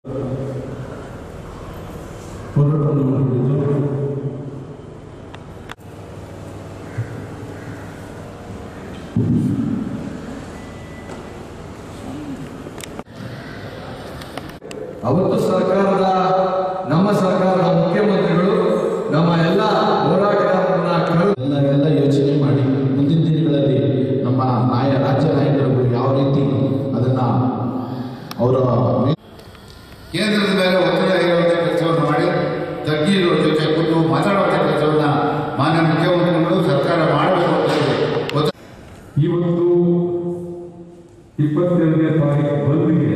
ಹೋರಾಟವನ್ನು ಮಾಡಿದ್ದು ಅವತ್ತು ಸರ್ಕಾರದ ನಮ್ಮ ಸರ್ಕಾರದ ಮುಖ್ಯಮಂತ್ರಿಗಳು ನಮ್ಮ ಎಲ್ಲ ಹೋರಾಟಗಾರರನ್ನ ಕರೆದು ಎಲ್ಲ ಎಲ್ಲ ಯೋಚನೆ ಮಾಡಿ ಮುಂದಿನ ದಿನಗಳಲ್ಲಿ ನಮ್ಮ ನಾಯ ರಾಜ್ಯ ನಾಯಕರುಗಳು ಯಾವ ರೀತಿ ಅದನ್ನ ಅವರ ಕೇಂದ್ರದ ಮೇಲೆ ಒತ್ತಡ ಹೇರುವಂಥ ಕೆಲಸವನ್ನು ಮಾಡಿ ತಜ್ಞರ ಜೊತೆ ಕೂತು ಮಾತಾಡುವಂಥ ಕೆಲಸವನ್ನು ಮಾನ್ಯ ಮುಖ್ಯಮಂತ್ರಿಗಳು ಸರ್ಕಾರ ಮಾಡಬೇಕು ಅಂತ ಹೇಳಿ ಒತ್ತ ಇವತ್ತು ಇಪ್ಪತ್ತೆರಡನೇ ತಾರೀಕು ಬಂದಿಗೆ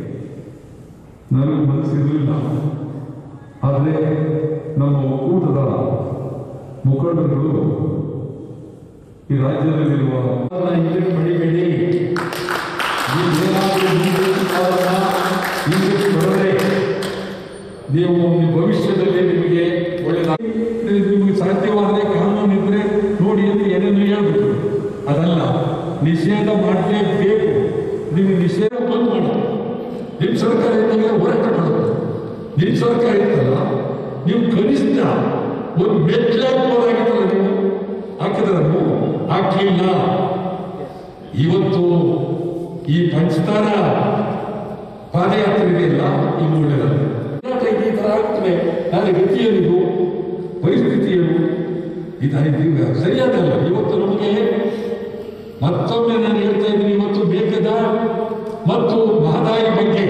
ನನಗೆ ಮನಸ್ಸಿರಲಿಲ್ಲ ಆದರೆ ನಮ್ಮ ಒಕ್ಕೂಟದ ಮುಖಂಡರುಗಳು ಈ ರಾಜ್ಯದಲ್ಲಿರುವ ಇಲ್ಲಿ ಪಡಿಬೇಡಿ ನೀವೇನಾದರೂ ಮುಂದೆ ಕಾಲನ ಹಿಂದಕ್ಕೆ ಬರದೆ ನೀವು ನಿಮ್ಮ ಭವಿಷ್ಯದಲ್ಲಿ ನಿಮಗೆ ಒಳ್ಳೆಯದಾಗ ನಿಮಗೆ ಸಾಧ್ಯವಾದರೆ ಕಾನೂನು ಇದ್ರೆ ನೋಡಿ ಅಂತ ಏನೇನು ಹೇಳ್ಬೇಕು ಅದಲ್ಲ ನಿಷೇಧ ಮಾಡಲೇಬೇಕು ನೀವು ನಿಷೇಧ ಬಂದ್ ಮಾಡಿ ನಿಮ್ಮ ಸರ್ಕಾರ ಇದ್ದಾಗ ಹೋರಾಟ ಮಾಡೋದು ನಿಮ್ಮ ಸರ್ಕಾರ ಇತ್ತಲ್ಲ ನೀವು ಕನಿಷ್ಠ ಒಂದು ಮೆಟ್ಲೆ ಹಾಕ್ಬೋದಾಗಿತ್ತಲ್ಲ ನೀವು ಹಾಕಿದ್ರ ನೀವು ಹಾಕಲಿಲ್ಲ ಇವತ್ತು ಈ ಪಂಚತಾರ ಪಾದಯಾತ್ರೆ ಇದೆಯಲ್ಲ ಇದು ಒಳ್ಳೆಯದಲ್ಲ ಹೋರಾಟ ಈ ಥರ ಆಗ್ತದೆ ನಾಳೆ ಗತಿ ಏನಿದು ಪರಿಸ್ಥಿತಿ ಏನು ಇದು ಇದು ಸರಿಯಾದಲ್ಲ ಇವತ್ತು ನಮಗೆ ಮತ್ತೊಮ್ಮೆ ನಾನು ಹೇಳ್ತಾ ಇದ್ದೀನಿ ಇವತ್ತು ಬೇಕದ ಮತ್ತು ಮಹದಾಯಿ ಬಗ್ಗೆ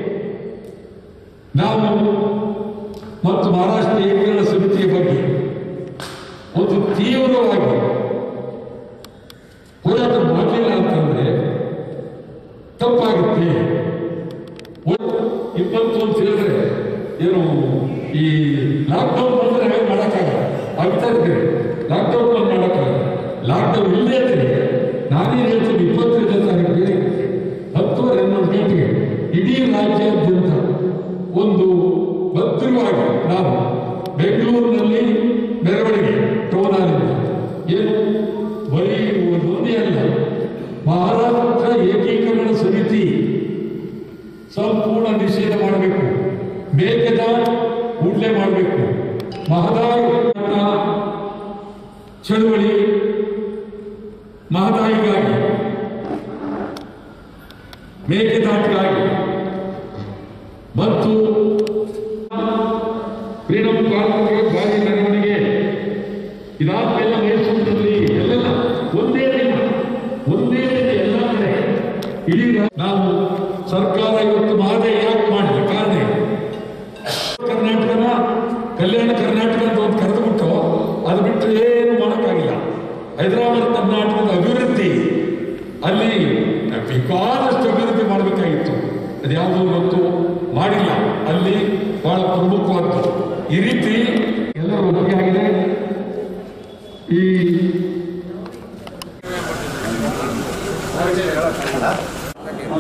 ನಾವು ಮತ್ತು ಮಹಾರಾಷ್ಟ್ರ ಏಕೀಕರಣ ಸಮಿತಿಯ ಬಗ್ಗೆ ಒಂದು ತೀವ್ರವಾಗಿ ಹೋರಾಟ ಮಾಡಲಿಲ್ಲ ಅಂತಂದ್ರೆ ತಪ್ಪಾಗುತ್ತೆ ಒಂದು ಇಪ್ಪತ್ತು ಅಂತ ಹೇಳಿದ್ರೆ ಏನು ಈ ಲಾಕ್ಡೌನ್ ಬಂದ್ರೆ ಹೇಗೆ ಮಾಡೋಕ್ಕಾಗಲ್ಲ ಆಗ್ತಾ ಇದ್ರೆ ಲಾಕ್ಡೌನ್ ಬಂದು ಮಾಡೋಕ್ಕಾಗಲ್ಲ ಲಾಕ್ಡೌನ್ ಇಲ್ಲೇ ಇದ್ರೆ ನಾನೇನು ಹೇಳ್ತೀನಿ ಇಪ್ಪತ್ತೈದನೇ ತಾರೀಕಿಗೆ ಹತ್ತುವರೆ ಹನ್ನೊಂದು ಗಂಟೆಗೆ ಇಡೀ ರಾಜ್ಯಾದ್ಯಂತ ಒಂದು ಭದ್ರವಾಗಿ ನಾವು ಬೆಂಗಳೂರಿನಲ್ಲಿ ಮೆರವಣಿಗೆ ಟೋನಾಲಿಂದ ಏನು ಬರೀ ಒಂದೇ ಅಲ್ಲ ಮಹಾರಾಷ್ಟ್ರ ಏಕೀಕರಣ ಸಮಿತಿ ಸಂಪೂರ್ಣ ನಿಷೇಧ ಮಾಡಬೇಕು ಬೇಕದ ಕೂಡಲೇ ಮಾಡಬೇಕು ಮಹದಾಯಿ ಚಳುವಳಿ ಮಹದಾಯಿಗಾಗಿ ಮೇಕೆದಾಟಿಗಾಗಿ ಮತ್ತು ಫ್ರೀಡಂ ಕಾರ್ಮಿಕರ ಭಾರಿ ಮೆರವಣಿಗೆ ಇದಾದ್ಮೇಲೆ ಮೈಸೂರಿನಲ್ಲಿ ಎಲ್ಲೆಲ್ಲ ಒಂದೇ ದಿನ ಒಂದೇ ದಿನ ಎಲ್ಲ ಕಡೆ ಇಡೀ ರಾ- ನಾವು ಸರ್ಕಾರ ಇವತ್ತು ಮಾದೇ ಯಾಕೆ ಮಾಡಿಲ್ಲ ಕಾರಣ ಏನು? ಕರ್ನಾಟಕನ ಕಲ್ಯಾಣ ಕರ್ನಾಟಕ ಅಂತ ಒಂದು ಕರೆದುಬಿಟ್ಟು ಅದು ಬಿಟ್ಟರೆ ಏನು ಮಾಡೋಕ್ಕಾಗಿಲ್ಲ ಹೈದರಾಬಾದ್ ಕರ್ನಾಟಕದ ಅಭಿವೃದ್ಧಿ ಅಲ್ಲಿ ಬೇಕಾದಷ್ಟು ಅಭಿವೃದ್ಧಿ ಮಾಡಬೇಕಾಗಿತ್ತು ಅದ್ಯಾವುದೋ ಇವತ್ತು ಮಾಡಿಲ್ಲ ಅಲ್ಲಿ ಬಹಳ ಪ್ರಮುಖವಾದ್ದು ಈ ರೀತಿ ಎಲ್ಲರೂ ಒಪ್ಪಿಗೆ ಆಗಿದೆ ಈ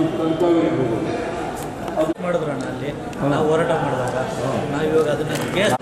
ಮಾಡಿದ್ರಣ್ಣ ಅಲ್ಲಿ ನಾವು ಹೋರಾಟ ಮಾಡಿದಾಗ ನಾವು ಇವಾಗ ಅದನ್ನ ಕೇಸ್